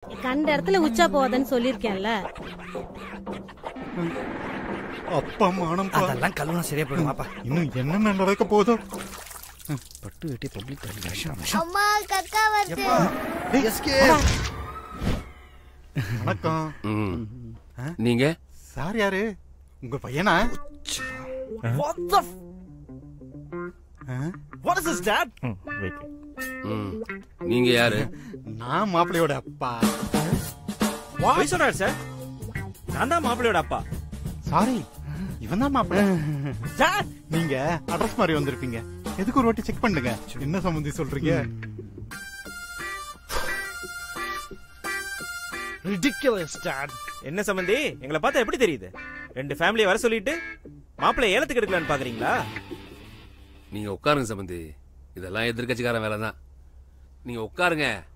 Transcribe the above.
கண்ட இடத்துல உச்சா போகாதன்னு சொல்லிருக்கேன்ல அப்பா மானம் அதெல்லாம் கழுவுனா சரியா போயிடும் வாப்பா இன்னும் என்னென்ன நடக்க போதோ பட்டு வெட்டி பப்ளிக் அம்மா கக்கா வருது வணக்கம் ம். நீங்க சார் யாரு உங்க பையனா What the f- ah? What is this, Dad? ம். நீங்க யாரு நான் மாப்பிள்ளையோட அப்பா பொய் சொல்றாரு சார் நான் தான் மாப்பிள்ளையோட அப்பா சாரி இவன் தான் மாப்பிள்ளை Dad! நீங்க அட்ரஸ் மாதிரி வந்திருப்பீங்க எதுக்கு ஒரு வாட்டி செக் பண்ணுங்க என்ன சம்பந்தி சொல்றீங்க Ridiculous, Dad. என்ன சம்பந்தி எங்களை பார்த்தா எப்படி தெரியுது ரெண்டு ஃபேமிலியை வர சொல்லிட்டு மாப்பிள்ளை ஏலத்துக்கு எடுக்கலான்னு பாக்குறீங்களா நீங்க உட்காருங்க சம்பந்தி இதெல்லாம் எதிர்க்கட்சிக்காரன் வேலை தான் நீங்க உட்காருங்க